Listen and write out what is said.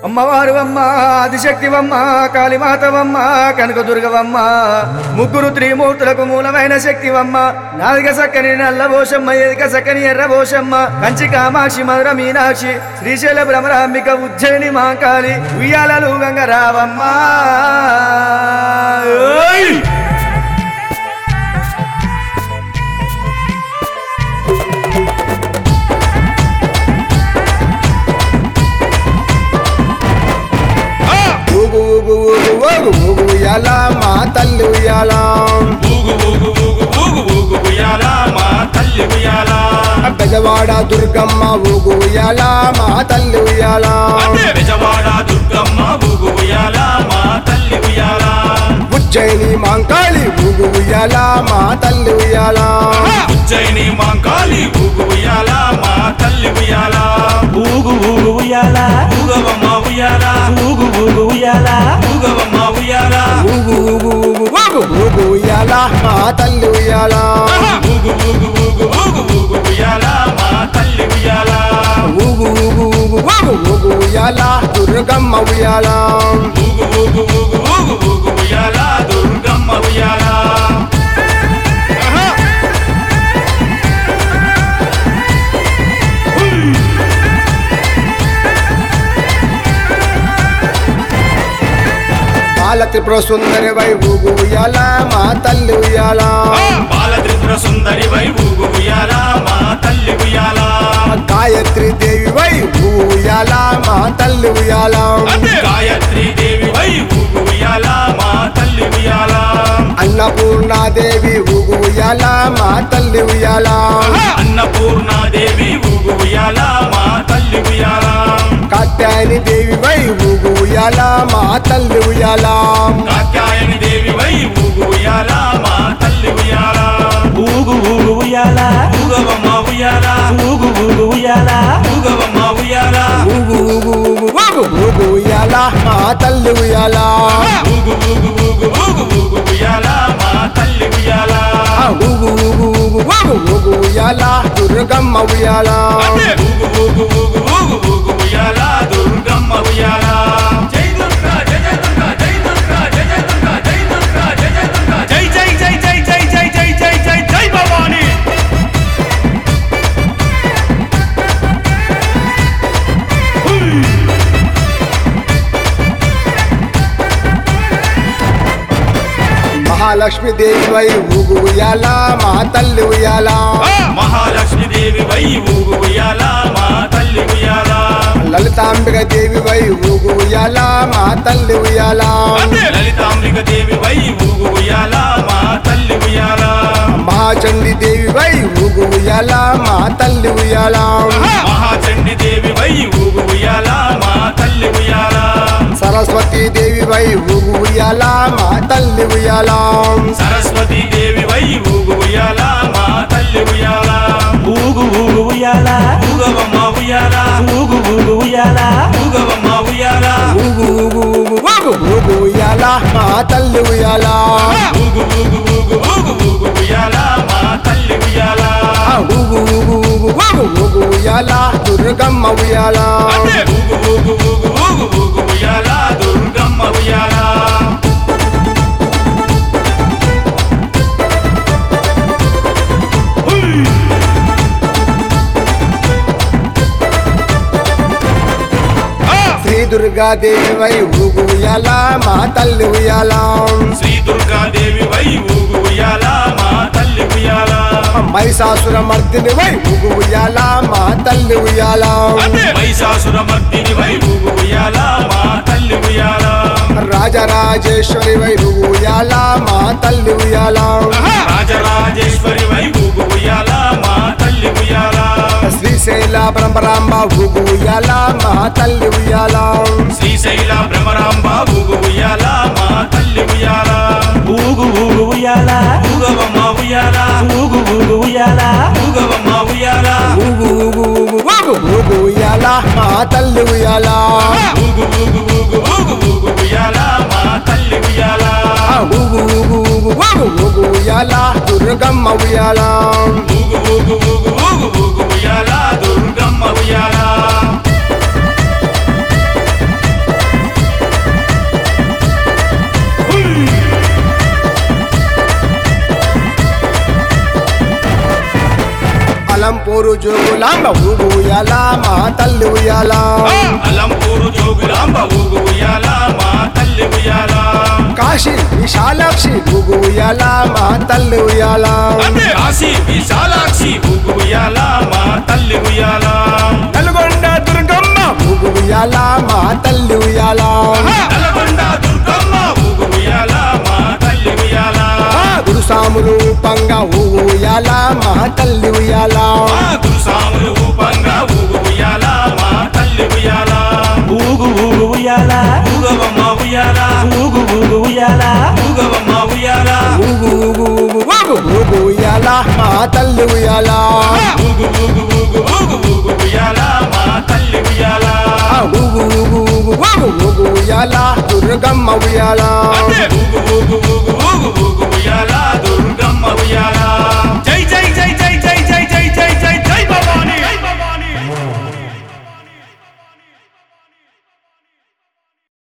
అమ్మవారు అమ్మ ఆదిశక్తివమ్మ కాళీమాతవమ్మ కనకదుర్గవమ్మ ముగ్గురు త్రిమూర్తులకు మూలమైన శక్తివమ్మ నాలుగ సక్కని నల్లబోషమ్మ ఎదిక సక్కని ఎర్రబోషమ్మ కంచి కామాక్షి మధుర మీనాక్షి శ్రీశైల భ్రమరాంబిక ఉజ్జయిని మాంకాళి ఉయ్యాలలు గంగరావమ్మ ఓయ్! ఊగు ఊగు ఊగు ఊగు ఊగు ఉయ్యాల మా తల్లి ఉయ్యాల ఊగు ఊగు ఊగు ఊగు ఊగు ఉయ్యాల మా తల్లి ఉయ్యాల బెజవాడ దుర్గమ్మ ఊగు ఉయ్యాల మా తల్లి ఉయ్యాల అదే బెజవాడ దుర్గమ్మ ఊగు ఉయ్యాల మా తల్లి ఉయ్యాల ఉజ్జయిని మాంకాళి ఊగు ఉయ్యాల మా తల్లి ఉయ్యాల ఉజ్జయిని మాంకాళి ఊగు ఉయ్యాల మా తల్లి ఉయ్యాల ఊగు ఊగు ఉయ్యాల ఊగవమ్మ ఉయ్యాల ఊగు ఊగు ఉయ్యాల ఊగవమ్మ ఉయ్యాల ఊగు ఊగు ఊగు ఊగు ఊగు ఉయ్యాల మా తల్లి ఉయ్యాల ఊగు ఊగు ఊగు ఊగు ఊగు ఉయ్యాల మా తల్లి ఉయ్యాల ఊగు ఊగు ఊగు ఊగు ఊగు ఉయ్యాల దుర్గమ్మ ఉయ్యాల ఊగు ఊగు ఊగు ఊగు ఊగు ఉయ్యాల దుర్గమ్మ ఉయ్యాల బాల త్రిపుర సుందరి వై ఊగు ఉయ్యాల మా తల్లి ఉయ్యాల బాల త్రిపుర సుందరి వై ఊగు ఉయ్యాల మా తల్లి ఉయ్యాల గాయత్రి దేవి వై ఊగు ఉయ్యాల మా తల్లి ఉయ్యాల గాయత్రి దేవి వై ఊగు ఉయ్యాల మా తల్లి ఉయ్యాల అన్నపూర్ణాదేవి ఊగు ఉయ్యాల మా తల్లి ఉయ్యాల అన్నపూర్ణాదేవి ఊగు ఉయ్యాల మా తల్లి ఉయ్యాల కాత్యాయని దేవి వై ఊగు ఉయ్యాల మా తల్లి ఉయ్యాల కాత్యాయని దేవి వై ఊగు ఉయ్యాల మా తల్లి ఉయ్యాల ఊగు ఊగు ఉయ్యాల ఊగవమ్మ ఉయ్యాల ఊగు ఊగు ఉయ్యాల ఊగవమ్మ ఉయ్యాల ఊగు ఊగు ఊగు ఊగు ఊగు ఉయ్యాల మా తల్లి ఉయ్యాల ఊగు ఊగు ఊగు ఊగు ఊగు ఉయ్యాల మా తల్లి ఉయ్యాల ఆ ఊగు ఊగు ఊగు ఊగు ఊగు ఉయ్యాల దుర్గమ్మ ఉయ్యాల ఊగు ఊగు ఊగు ఊగు ఊగు ఉయ్యాల దుర్గమ్మ ఉయ్యాల జై దుర్గా జయ జయ దుర్గా జై దుర్గా జయ జయ దుర్గా జై దుర్గా జయ జయ దుర్గా జై జై జై జై జై జై జై జై జై జై భవాని మహాలక్ష్మి దేవి వై ఊగు ఉయ్యాల మా తల్లి ఉయ్యాల మహాలక్ష్మి దేవి వై ఊగు ఉయ్యాల మా తల్లి ఉయ్యాల లలితాంబిక దేవి వై ఊగు ఉయ్యాల మా తల్లి ఉయ్యాల లలితాంబిక దేవి వై ఊగు ఉయ్యాల మా తల్లి ఉయ్యాల మహాచండి దేవి వై ఊగు ఉయ్యాల మా తల్లి ఉయ్యాల మహాచండి దేవి వై ఊగు ఉయ్యాల మా తల్లి ఉయ్యాల సరస్వతి దేవి వై ఊగు ఉయ్యాల మా తల్లి ఉయ్యాల సరస్వతి దేవి వై ఊగు ఉయ్యాల మా తల్లి ఉయ్యాల ఊగు ఊగు ఉయ్యాల ఊగవమ్మ ఉయ్యాల ఊగు ఊగు ఉయ్యాల ఊగవమ్మ ఉయ్యాల ఊగు ఊగు ఊగు ఊగు ఊగు ఉయ్యాల మా తల్లి ఉయ్యాల ఊగు ఊగు ఊగు ఊగు ఊగు ఉయ్యాల మా తల్లి ఉయ్యాల ఆ ఊగు ఊగు ఊగు ఊగు ఊగు ఉయ్యాల దుర్గమ్మ ఉయ్యాల ఊగు ఊగు ఊగు ఊగు ఊగు ఉయ్యాల దుర్గమ్మ ఉయ్యాల శ్రీ దుర్గాదేవి వై ఊగు ఉయ్యాల మా తల్లి ఉయ్యాల శ్రీ దుర్గాదేవి వై ఊగు ఉయ్యాల మా తల్లి ఉయ్యాల మహిషాసుర మర్దిని వై ఊగు ఉయ్యాల మా తల్లి ఉయ్యాల మహిషాసుర మర్దిని వై ఊగు ఉయ్యాల మా తల్లి ఉయ్యాల రాజరాజేశ్వరి వై ఊగు ఉయ్యాల మా తల్లి ఉయ్యాల రాజరాజేశ్వరి వై ఊగు ఉయ్యాల మా తల్లి ఉయ్యాల శ్రీశైల బ్రహ్మరాంబ ఊగు ఉయ్యాల మా తల్లి ఉయ్యాల శ్రీశైల భ్రమరాంబ ఊగు ఉయ్యాల మా తల్లి ఉయ్యాల ఊగు ఊగు ఉయ్యాల ఊగవమ్మ ఉయ్యాల ఊగు ఊగు ఉయ్యాల ఊగవమ్మ ఉయ్యాల ఊగు ఊగు ఊగు ఊగు ఊగు ఉయ్యాల మా తల్లి ఉయ్యాల ఊగు ఊగు ఊగు ఊగు ఊగు ఉయ్యాల మా తల్లి ఉయ్యాల ఆ ఊగు ఊగు ఊగు ఊగు ఊగు ఉయ్యాల దుర్గమ్మ ఉయ్యాల ఊగు ఊగు ఊగు ఊగు ఊగు ఉయ్యాల దుర్గమ్మ ఉయ్యాల అలంపూరు జోగులాంబ ఊగు ఉయ్యాల మా తల్లి ఉయ్యాల అలంపూరు జోగులాంబ ఊగు ఉయ్యాల మా తల్లి ఉయ్యాల కాశీ విశాలాక్షి ఊగు ఉయ్యాల మా తల్లి ఉయ్యాల కాశీ విశాలాక్షి ఊగు ఉయ్యాల మా తల్లి ఉయ్యాల నల్గొండ దుర్గమ్మ ఊగు ఉయ్యాల మా తల్లి ఉయ్యాల నల్గొండ దుర్గమ్మ ఊగు ఉయ్యాల మా తల్లి ఉయ్యాల ఆ గురుసాములు పంగ ఊగు ఉయ్యాల మా తల్లి ఉయ్యాల మా గురుసాములు ఊపంగా ఊగు ఉయ్యాల మా తల్లి ఉయ్యాల ఊగు ఊగు ఉయ్యాల ఊగవమ్మ ఉయ్యాల ఊగు ఊగు ఉయ్యాల ఊగవమ్మ ఉయ్యాల ఊగు ఊగు ఊగు ఊగు ఊగు ఉయ్యాల మా తల్లి ఉయ్యాల ఊగు ఊగు ఊగు ఊగు ఊగు ఉయ్యాల మా తల్లి ఉయ్యాల ఆ ఊగు ఊగు ఊగు ఊగు ఊగు ఉయ్యాల దుర్గమ్మ ఉయ్యాల ఊగు ఊగు ఊగు ఊగు ఊగు ఉయ్యాల దుర్గమ్మ ఉయ్యాల